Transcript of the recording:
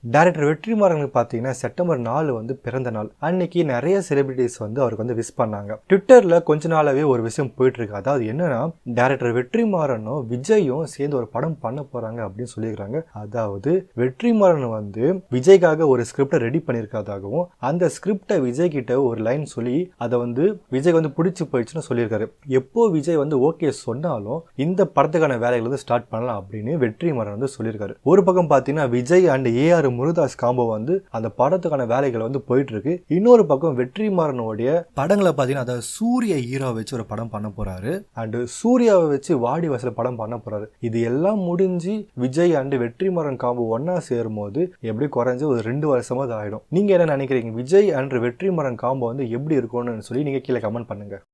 director வெற்றிமாறனுக்கு பார்த்தீங்கன்னா September நாலு வந்து பிறந்த நாள் அன்னைக்கு நிறைய செலிபிரிட்டிஸ் வந்து அவருக்கு வந்து விஷ் பண்ணாங்க ட்விட்டர்ல கொஞ்ச நாளாவே ஒரு விஷயம் போயிட்டு இருக்கு அதாவது என்னன்னா டேரக்டர் வெற்றிமாறனும் விஜயும் சேர்ந்து ஒரு படம் பண்ண போறாங்க அப்படின்னு சொல்லியிருக்காங்க அதாவது வெற்றிமாறன் வந்து விஜய்க்காக ஒரு ஸ்கிரிப்டை ரெடி பண்ணியிருக்கிறதாகவும் அந்த ஸ்கிரிப்டை விஜய் கிட்ட ஒரு லைன் சொல்லி அதை வந்து விஜய் வந்து பிடிச்சி போயிடுச்சுன்னு சொல்லியிருக்காரு எப்போ விஜய் வந்து ஓகே சொன்னாலும் இந்த படத்துக்கான வேலைகள் வந்து ஸ்டார்ட் பண்ணலாம் அப்படின்னு வெற்றிமாறன் வந்து சொல்லியிருக்காரு ஒரு பக்கம் பார்த்தீங்கன்னா விஜய் அண்ட் ஏஆர் முருதாஸ் காம்போ வந்து அந்த படத்துக்கான வேலைகள் வந்து போயிட்டு இருக்கு இன்னொரு பக்கம் வெற்றிமாறனுடைய படங்களை பார்த்தீங்கன்னா அதாவது சூரிய ஹீரோ வச்சு ஒரு படம் பண்ண போறாரு அண்ட் சூர்யாவை வச்சு வாடி வாசல படம் பண்ண போறாரு இது எல்லாம் முடிஞ்சு விஜய் அண்ட் வெற்றிமாறன் காம்போ ஒன்னா சேரும் போது எப்படி குறைஞ்சு ஒரு ரெண்டு வருஷமா அது ஆயிடும் நீங்க என்ன நினைக்கிறீங்க விஜய் அண்ட் வெற்றிமாறன் காம்போ வந்து எப்படி இருக்கும்னு சொல்லி நீங்க கீழே கமெண்ட் பண்ணுங்க